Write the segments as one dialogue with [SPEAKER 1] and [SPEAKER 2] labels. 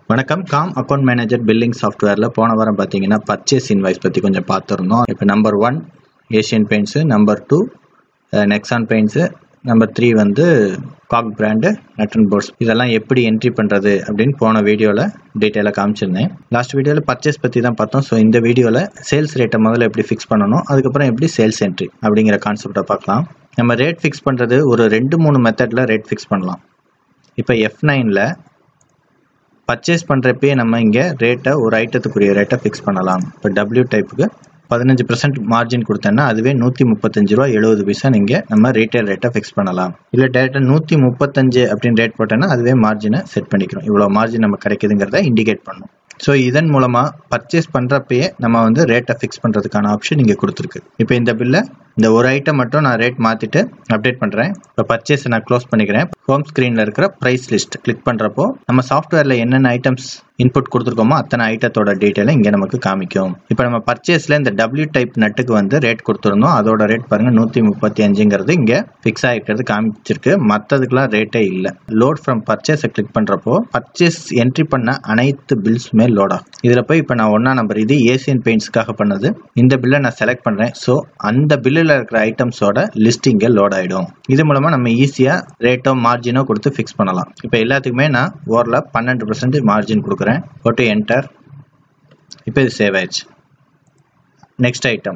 [SPEAKER 1] வணக்கம் com account manager billing சாஃப்ட்வேரில் போன வாரம் பார்த்தீங்கன்னா பர்ச்சேஸ் இன்வாய்ஸ் பற்றி கொஞ்சம் பார்த்துருந்தோம் இப்போ number one Asian paints number two Nexon paints number three வந்து காக் பிராண்டு நட்டன் போர்ட்ஸ் இதெல்லாம் எப்படி என்ட்ரி பண்ணுறது அப்படின்னு போன வீடியோவில் டீட்டெயிலாக காமிச்சிருந்தேன் லாஸ்ட் வீடியோவில் பர்ச்சேஸ் பற்றி தான் பார்த்தோம் ஸோ இந்த வீடியோவில் சேல்ஸ் ரேட்டை முதல்ல எப்படி ஃபிக்ஸ் பண்ணணும் அதுக்கப்புறம் எப்படி சேல்ஸ் என்ட்ரி அப்படிங்கிற கான்செப்டை பார்க்கலாம் நம்ம ரேட் ஃபிக்ஸ் பண்ணுறது ஒரு ரெண்டு மூணு மெத்தடில் ரேட் ஃபிக்ஸ் பண்ணலாம் இப்போ எஃப் நைனில் பர்ச்சேஸ் பண்ணுறப்பயே நம்ம இங்கே ரேட்டை ஒரு ஐட்டத்துக்குரிய ரேட்டை ஃபிக்ஸ் பண்ணலாம் இப்போ டபிள்யூ டைப்புக்கு பதினஞ்சு பர்சன்ட் மார்ஜின் கொடுத்தேன்னா அதுவே நூற்றி முப்பத்தஞ்சு ரூபா எழுபது பைசா நீங்கள் நம்ம ரீட்டைல் ரேட்டை ஃபிக்ஸ் பண்ணலாம் இல்லை டேரெக்டாக நூற்றி முப்பத்தஞ்சு அப்படின்னு ரேட் போட்டோன்னா அதுவே மார்ஜினை செட் பண்ணிக்கிறோம் இவ்வளோ மார்ஜின் நம்ம கிடைக்குதுங்கிறத இண்டிகேட் பண்ணும் ஸோ இதன் மூலமாக பர்ச்சேஸ் பண்ணுறப்பயே நம்ம வந்து ரேட்டை ஃபிக்ஸ் பண்ணுறதுக்கான ஆப்ஷன் இங்கே கொடுத்துருக்கு இப்போ இந்த பில்லை இந்த ஒரு ஐட்டம் மட்டும் நான் ரேட் மாற்றிட்டு அப்டேட் பண்ணுறேன் இப்போ பர்ச்சேஸை நான் க்ளோஸ் பண்ணிக்கிறேன் ஹோம் ஸ்க்ரீனில் இருக்கிற ப்ரைஸ் லிஸ்ட் கிளிக் பண்ணுறப்போ நம்ம சாஃப்ட்வேரில் என்னென்ன ஐட்டம்ஸ் இன்புட் கொடுத்துருக்கோமோ அத்தனை ஐட்டத்தோட டீட்டெயிலை இங்கே நமக்கு காமிக்கும் இப்போ நம்ம பர்ச்சேஸில் இந்த டபிள்யூ டைப் நட்டுக்கு வந்து ரேட் கொடுத்துருந்தோம் அதோட ரேட் பாருங்கள் நூற்றி முப்பத்தி அஞ்சுங்கிறது இங்கே ஃபிக்ஸ் ஆகிருக்கிறது காமிச்சிருக்கு மற்றதுக்கெலாம் ரேட்டே இல்லை லோட் ஃப்ரம் பர்ச்சேஸை கிளிக் பண்ணுறப்போ பர்ச்சேஸ் என்ட்ரி பண்ண அனைத்து பில்ஸுமே லோட் ஆகும் இதில் போய் இப்போ நான் ஒன்றா நம்பர் இது ஏசியன் பெயிண்ட்ஸ்க்காக பண்ணது இந்த பில்லை நான் செலக்ட் பண்ணுறேன் ஸோ அந்த பில்லில் இருக்கிற ஐட்டம்ஸோட லிஸ்ட் இங்கே லோட் ஆகிடும் இது மூலமாக நம்ம ஈஸியாக ரேட்டோ மார்ஜினோ கொடுத்து ஃபிக்ஸ் பண்ணலாம் இப்போ எல்லாத்துக்குமே நான் ஓரில் பன்னெண்டு பர்சன்ட் மார்ஜின் கொடுக்குறேன் போட்டு என்டர் இப்போ இது சேவ் ஆயிடுச்சு நெக்ஸ்ட் ஐட்டம்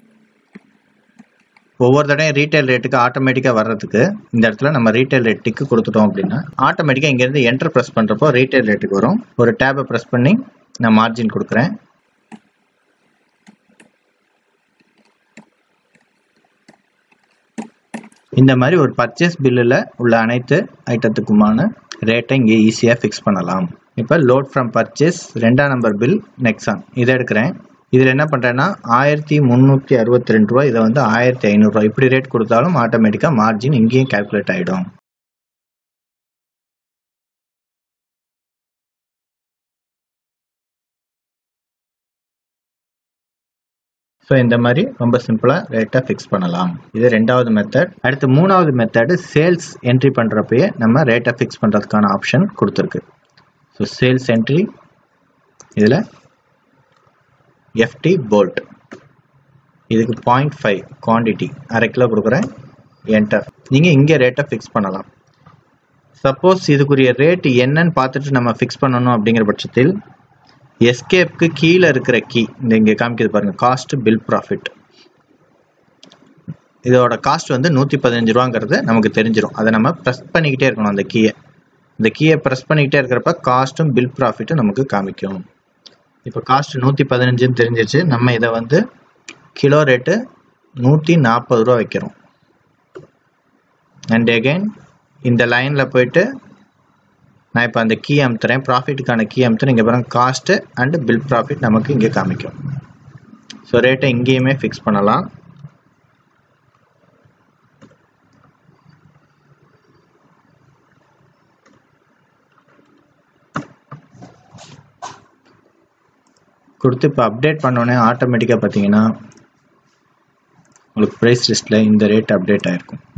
[SPEAKER 1] ஒவ்வொரு தடையும் ரீட்டைல் ரேட்டுக்கு ஆட்டோமேட்டிக்காக வர்றதுக்கு இந்த இடத்துல நம்ம ரீட்டைல் ரேட் டிக்கு கொடுத்துட்டோம் அப்படின்னா ஆட்டோமேட்டிக்காக இங்கேருந்து என்டர் ப்ரெஸ் பண்ணுறப்போ ரீட்டைல் ரேட்டுக்கு வரும் ஒரு டேபை ப்ரெஸ் பண்ணி நான் மார்ஜின் கொடுக்குறேன் இந்த மாதிரி ஒரு பர்ச்சேஸ் பில்லில் உள்ள அனைத்து ஐட்டத்துக்குமான ரேட்டை இங்கே ஈஸியாக ஃபிக்ஸ் பண்ணலாம் இப்போ லோட் ஃப்ரம் பர்ச்சேஸ் ரெண்டாம் நம்பர் பில் நெக்ஸான் இதை எடுக்கிறேன் இதில் என்ன பண்ணுறேன்னா ஆயிரத்தி முந்நூற்றி அறுபத்தி ரெண்டு ரூபா இதை வந்து ஆயிரத்தி ஐநூறுரூவா இப்படி ரேட் கொடுத்தாலும் ஆட்டோமேட்டிக்காக மார்ஜின் இங்கேயும் கால்குலேட் ஆகிடும் ஸோ இந்த மாதிரி ரொம்ப சிம்பிளாக ரேட்டை ஃபிக்ஸ் பண்ணலாம் இது ரெண்டாவது மெத்தட் அடுத்து மூணாவது மெத்தடு சேல்ஸ் என்ட்ரி பண்ணுறப்பயே நம்ம ரேட்டை ஃபிக்ஸ் பண்ணுறதுக்கான ஆப்ஷன் கொடுத்துருக்கு ஸோ சேல்ஸ் என்ட்ரி இதில் எஃப்டி போல்ட் இதுக்கு பாயிண்ட் ஃபைவ் குவான்டிட்டி அரை கிலோ கொடுக்குறேன் என்டர் நீங்கள் இங்கே ரேட்டை ஃபிக்ஸ் பண்ணலாம் சப்போஸ் இதுக்குரிய ரேட் என்னன்னு பார்த்துட்டு நம்ம ஃபிக்ஸ் பண்ணணும் அப்படிங்கிற பட்சத்தில் எஸ்கேப்க்கு கீழே இருக்கிற கீ இந்த இங்கே காமிக்கிறது பாருங்கள் காஸ்ட் பில் ப்ராஃபிட் இதோட காஸ்ட் வந்து நூற்றி பதினஞ்சு ரூபாங்கிறது நமக்கு தெரிஞ்சிடும் அதை நம்ம ப்ரெஸ் பண்ணிக்கிட்டே இருக்கணும் அந்த கீயை இந்த கீயை ப்ரெஸ் பண்ணிக்கிட்டே இருக்கிறப்ப காஸ்ட்டும் பில் ப்ராஃபிட்டும் நமக்கு காமிக்கும் இப்போ காஸ்ட் நூற்றி பதினஞ்சுன்னு தெரிஞ்சிச்சு நம்ம இதை வந்து கிலோ ரேட்டு நூற்றி நாற்பது ரூபா வைக்கிறோம் அண்ட் அகெயின் இந்த லைனில் போயிட்டு நான் இப்போ அந்த கீ அமுத்துறேன் ப்ராஃபிட்டுக்கான கீ அமுத்துறேன் இங்கே பாருங்க காஸ்ட்டு அண்டு பில் ப்ராஃபிட் நமக்கு இங்கே காமிக்கும் ஸோ ரேட்டை இங்கேயுமே ஃபிக்ஸ் பண்ணலாம் கொடுத்து இப்போ அப்டேட் பண்ணோன்னே ஆட்டோமேட்டிக்காக பார்த்தீங்கன்னா உங்களுக்கு ப்ரைஸ் லிஸ்ட்டில் இந்த ரேட் அப்டேட் ஆகிருக்கும்